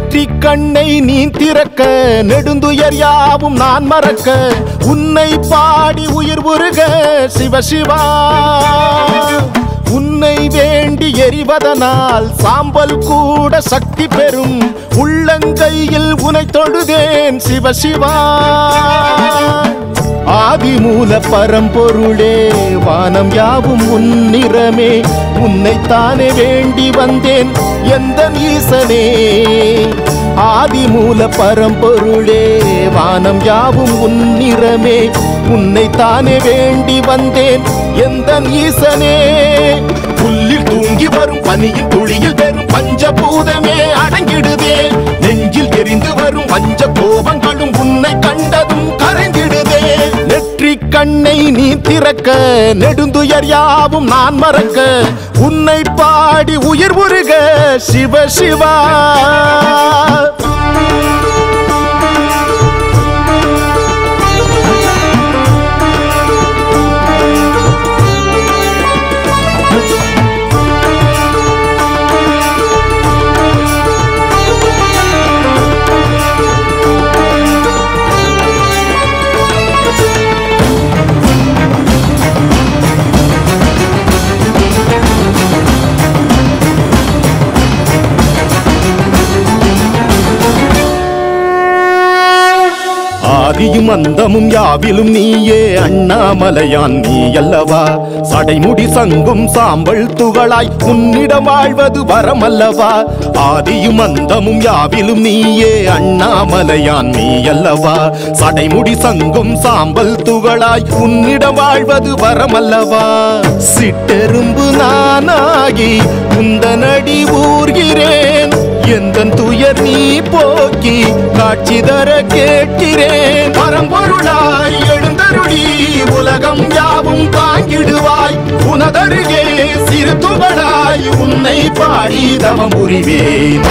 நெற்றி கண்ணை நீ திறக்க நெடுந்துயர் யாவும் நான் மறக்க உன்னை பாடி உயிர் உருக சிவசிவா உன்னை வேண்டி எரிவதனால் சாம்பல் கூட சக்தி பெறும் உள்ளங்கையில் உனை தொழுதேன் சிவசிவா ஆதிமூல பரம்பொருளே வானம் யாவும் உன்னிறமே உன்னைத்தானே வேண்டி வந்தேன் எந்த ஈசனே ஆதிமூல பரம்பொருளே வானம் யாவும் உன்னிறமே உன்னைத்தானே வேண்டி வந்தேன் எந்த ஈசனே புல்லில் தூங்கி வரும் பனியில் துளியில் பெறும் பஞ்சபூதமே அடங்கிடுதே நெஞ்சில் எரிந்து வரும் பஞ்ச கோபங்களும் உன்னை கண்டதும் கரைந்திடுதே நெற்றி கண்ணை நீ திறக்க நெடுந்துயர் யாவும் நான் மறக்க உன்னை பாடி உயிர் உருக சிவ சிவா ஆதியும் அந்தமும் யாவிலும் நீயே அண்ணாமலையான் நீ அல்லவா சடைமுடி சங்கும் சாம்பல் துகளாய் உன்னிடம் வாழ்வது வரமல்லவா ஆதியும் அந்தமும் யாவிலும் நீயே அண்ணாமலையான் நீ அல்லவா சடைமுடி சங்கும் சாம்பல் துகளாய் உன்னிடம் வாழ்வது வரமல்லவா சிட்டெரும்பு நானாகி உந்தனடி ஊர்கிறேன் எந்த துயர் நீ போக்கி காட்சி தர கேட்கிறேன் பரம்பொருளாய் எழுந்தருளி உலகம் யாவும் தாங்கிடுவாய் உனதருகே சிறு துகளாய் உன்னை பாடி தவம் புரிவேன்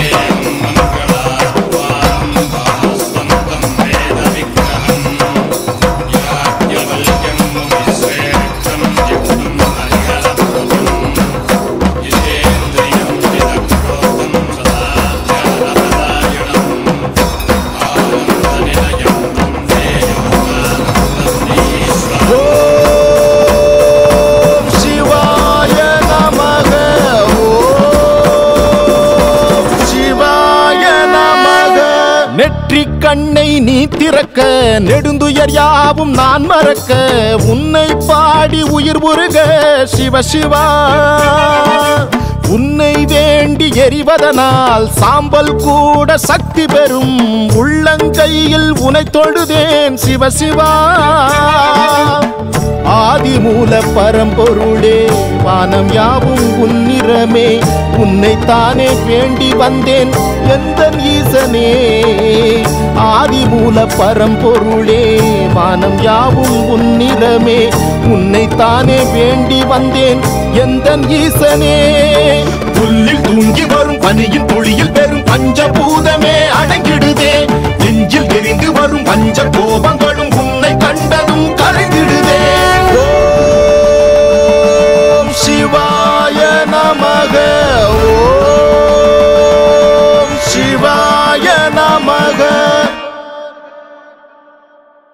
ஓம் சிவாய நமக ஓம் சிவாய நமக நெற்றி கண்ணை நீ திறக்க நெடுந்துயர் யாவும் நான் மறக்க உன்னை பாடி உயிர் உருக சிவ சிவா உன்னை வேண்டி எரிவதனால் சாம்பல் கூட சக்தி பெறும் உள்ளங்கையில் உனை தொழுதேன் சிவ சிவா ஆதிமூல பரம்பொருளே வானம் யாவும் உன்னிறமே உன்னைத்தானே வேண்டி வந்தேன் எந்த ஈசனே ஆதிமூல பரம்பொருளே வானம் யாவும் உன்னிறமே உன்னைத்தானே வேண்டி வந்தேன் எந்த ஈசனே புல்லில் தூங்கி வரும் பனியின் துளியில் பெறும் பஞ்சபூதமே அடங்கிடுதே நெஞ்சில் எரிந்து வரும் பஞ்ச